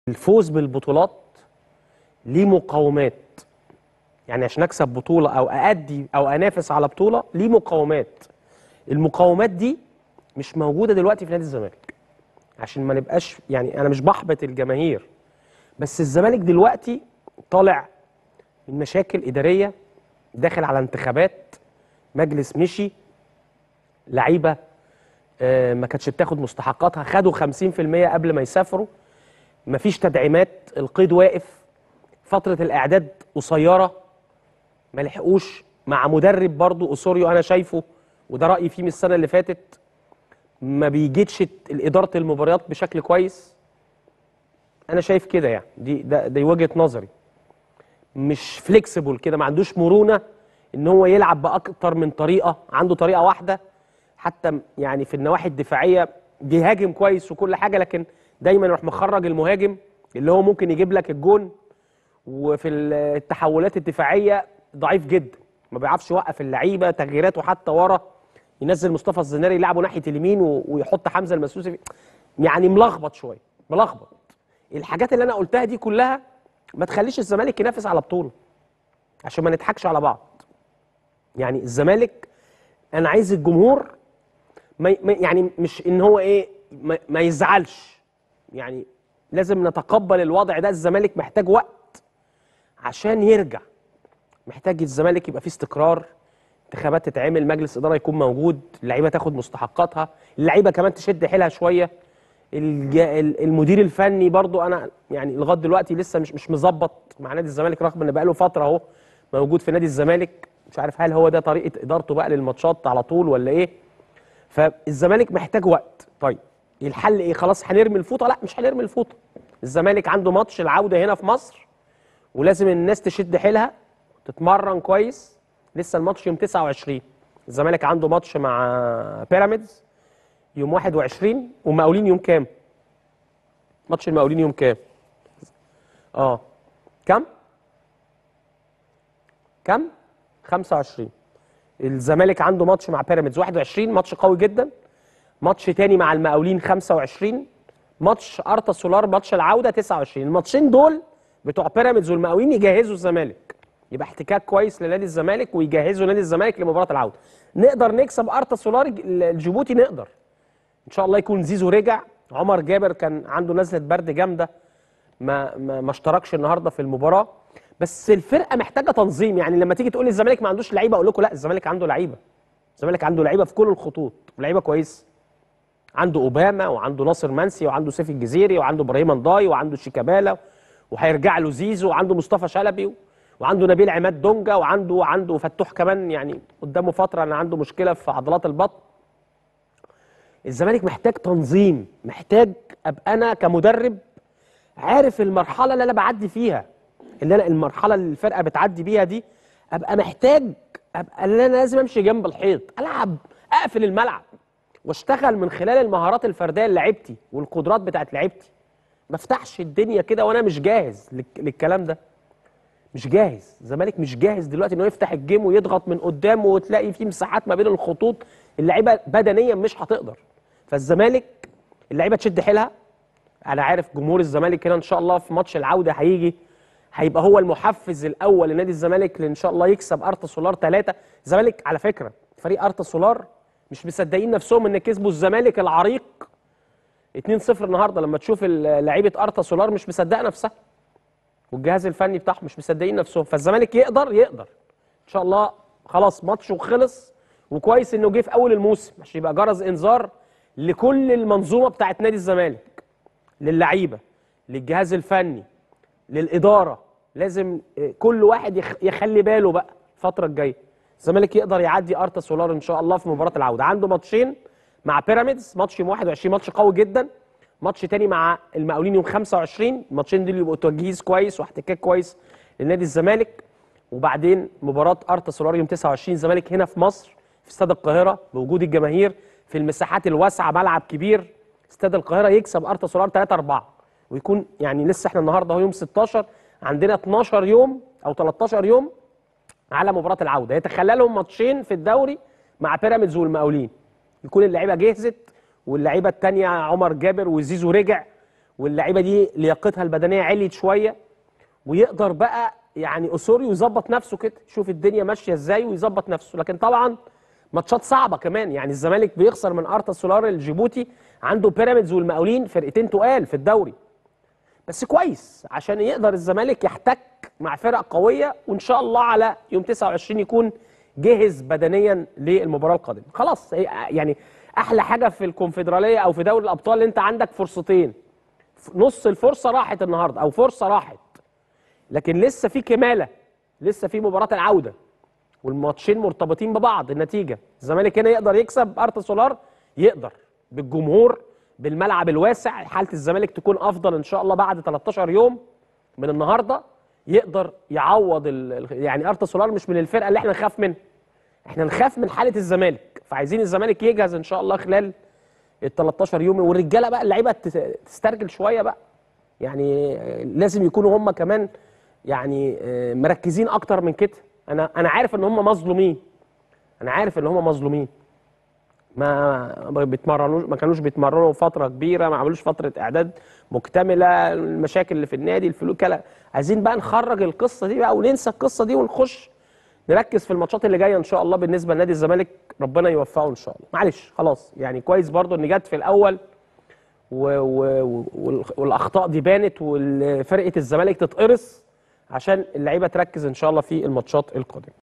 الفوز بالبطولات ليه مقاومات يعني عشان اكسب بطوله او اادي او انافس على بطوله ليه مقاومات المقاومات دي مش موجوده دلوقتي في نادي الزمالك عشان ما نبقاش يعني انا مش بحبط الجماهير بس الزمالك دلوقتي طالع من مشاكل اداريه داخل على انتخابات مجلس مشي لعيبه آه، ما كانتش بتاخد مستحقاتها خدوا 50% قبل ما يسافروا مفيش تدعيمات القيد واقف فتره الاعداد قصيره ما لحقوش مع مدرب برضو اوسوريو انا شايفه وده رايي فيه من السنه اللي فاتت ما بيجيتش اداره المباريات بشكل كويس انا شايف كده يعني دي ده دي وجهه نظري مش فليكسيبل كده ما عندوش مرونه ان هو يلعب باكتر من طريقه عنده طريقه واحده حتى يعني في النواحي الدفاعيه بيهاجم كويس وكل حاجه لكن دايما يروح مخرج المهاجم اللي هو ممكن يجيب لك الجون وفي التحولات الدفاعيه ضعيف جدا ما بيعرفش يوقف اللعيبه تغييراته حتى ورا ينزل مصطفى الزناري يلعبه ناحيه اليمين و- ويحط حمزه المسوسي في- يعني ملخبط شويه ملخبط الحاجات اللي انا قلتها دي كلها ما تخليش الزمالك ينافس على بطوله عشان ما نضحكش على بعض يعني الزمالك انا عايز الجمهور ما ما- يعني مش ان هو ايه ما, ما يزعلش يعني لازم نتقبل الوضع ده الزمالك محتاج وقت عشان يرجع محتاج الزمالك يبقى فيه استقرار انتخابات تتعمل مجلس اداره يكون موجود اللعيبه تاخد مستحقاتها اللعيبه كمان تشد حيلها شويه الج- ال- المدير الفني برضو انا يعني لغايه دلوقتي لسه مش مش مظبط مع نادي الزمالك رغم ان بقاله فتره اهو موجود في نادي الزمالك مش عارف هل هو ده طريقه ادارته بقى للماتشات على طول ولا ايه فالزمالك محتاج وقت طيب الحل ايه خلاص هنرمي الفوطه لا مش هنرمي الفوطه الزمالك عنده ماتش العوده هنا في مصر ولازم الناس تشد حيلها تتمرن كويس لسه الماتش يوم 29 الزمالك عنده ماتش مع بيراميدز يوم 21 ومقاولين يوم كام ماتش المقاولين يوم كام اه كام كام 25 الزمالك عنده ماتش مع بيراميدز 21 ماتش قوي جدا ماتش تاني مع المقاولين 25 ماتش ارتا سولار ماتش العوده 29 الماتشين دول بتوع بيراميدز والمقاولين يجهزوا الزمالك يبقى احتكاك كويس لنادي الزمالك ويجهزوا نادي الزمالك لمباراه العوده نقدر نكسب ارتا سولار الج- الجيبوتي نقدر ان شاء الله يكون زيزو رجع عمر جابر كان عنده نزله برد جامده ما ما, ما اشتركش النهارده في المباراه بس الفرقه محتاجه تنظيم يعني لما تيجي تقول لي الزمالك ما عندوش لعيبه اقول لكم لا الزمالك عنده لعيبه الزمالك عنده لعيبه في كل الخطوط ولعيبه كويسه عنده اوباما وعنده ناصر منسي وعنده سيف الجزيري وعنده ابراهيم انضاي وعنده شيكابالا وهيرجع له زيزو وعنده مصطفى شلبي وعنده نبيل عماد دونجا وعنده عنده فتوح كمان يعني قدامه فتره انا عنده مشكله في عضلات البطن الزمالك محتاج تنظيم محتاج ابقى انا كمدرب عارف المرحله اللي انا بعدي فيها اللي انا المرحله اللي الفرقه بتعدي بيها دي ابقى محتاج ابقى اللي انا لازم امشي جنب الحيط العب اقفل الملعب واشتغل من خلال المهارات الفرديه لعيبتي والقدرات بتاعت لعيبتي ما افتحش الدنيا كده وانا مش جاهز للك- للكلام ده مش جاهز الزمالك مش جاهز دلوقتي انه يفتح الجيم ويضغط من قدام وتلاقي فيه مساحات ما بين الخطوط اللعيبه بدنيا مش هتقدر فالزمالك اللعيبه تشد حيلها انا عارف جمهور الزمالك هنا ان شاء الله في ماتش العوده هيجي هيبقى هو المحفز الاول لنادي الزمالك ان شاء الله يكسب ارتا سولار ثلاثه الزمالك على فكره فريق ارتا سولار مش مصدقين نفسهم ان كسبوا الزمالك العريق 2-0 النهارده لما تشوف ال- لعيبه ارتا سولار مش مصدقه نفسها والجهاز الفني بتاعهم مش مصدقين نفسهم فالزمالك يقدر يقدر ان شاء الله خلاص ماتشه خلص وكويس انه جه في اول الموسم عشان يبقى جرس انذار لكل المنظومه بتاعت نادي الزمالك للعيبه للجهاز الفني للاداره لازم آه، كل واحد يخ- يخلي باله بقى الفتره الجايه الزمالك يقدر يعدي ارتا سولار ان شاء الله في مباراه العوده عنده ماتشين مع بيراميدز ماتش يوم 21 ماتش قوي جدا ماتش تاني مع المقاولين يوم 25 الماتشين دول يبقوا تجهيز كويس واحتكاك كويس لنادي الزمالك وبعدين مباراه ارتا سولار يوم 29 الزمالك هنا في مصر في استاد القاهره بوجود الجماهير في المساحات الواسعه ملعب كبير استاد القاهره يكسب ارتا سولار 3 4 ويكون يعني لسه احنا النهارده هو يوم 16 عندنا 12 يوم او 13 يوم على مباراه العوده يتخلى لهم ماتشين في الدوري مع بيراميدز والمقاولين يكون اللعيبه جهزت واللعيبه الثانيه عمر جابر وزيزو رجع واللعيبه دي لياقتها البدنيه عليت شويه ويقدر بقى يعني اسوريو يظبط نفسه كده يشوف الدنيا ماشيه ازاي ويظبط نفسه لكن طبعا ماتشات صعبه كمان يعني الزمالك بيخسر من ارتا سولار الجيبوتي عنده بيراميدز والمقاولين فرقتين تقال في الدوري بس كويس عشان يقدر الزمالك يحتك مع فرق قويه وان شاء الله على يوم 29 يكون جاهز بدنيا للمباراه القادمه خلاص هي- يعني احلى حاجه في الكونفدراليه او في دوري الابطال انت عندك فرصتين نص الفرصه راحت النهارده او فرصه راحت لكن لسه في كماله لسه في مباراه العوده والماتشين مرتبطين ببعض النتيجه الزمالك هنا يقدر يكسب ارتا سولار يقدر بالجمهور بالملعب الواسع حاله الزمالك تكون افضل ان شاء الله بعد 13 يوم من النهارده يقدر يعوض ال... ال- يعني ارتا سولار مش من الفرقه اللي احنا نخاف منها احنا نخاف من حاله الزمالك فعايزين الزمالك يجهز ان شاء الله خلال ال 13 يوم والرجاله بقى اللعيبه تت- تسترجل شويه بقى يعني آه، لازم يكونوا هم كمان يعني آه، مركزين اكتر من كده انا انا عارف ان هم مظلومين انا عارف ان هم مظلومين ما ما بيتمرنوش ما كانوش بيتمرنوا فتره كبيره ما عملوش فتره اعداد مكتمله المشاكل اللي في النادي الفلوس كلا عايزين بقى نخرج القصه دي بقى وننسى القصه دي ونخش نركز في الماتشات اللي جايه ان شاء الله بالنسبه لنادي الزمالك ربنا يوفقه ان شاء الله معلش خلاص يعني كويس برضو ان جت في الاول و و وال- والاخطاء دي بانت وفرقه الزمالك تتقرص عشان اللعيبه تركز ان شاء الله في الماتشات القادمه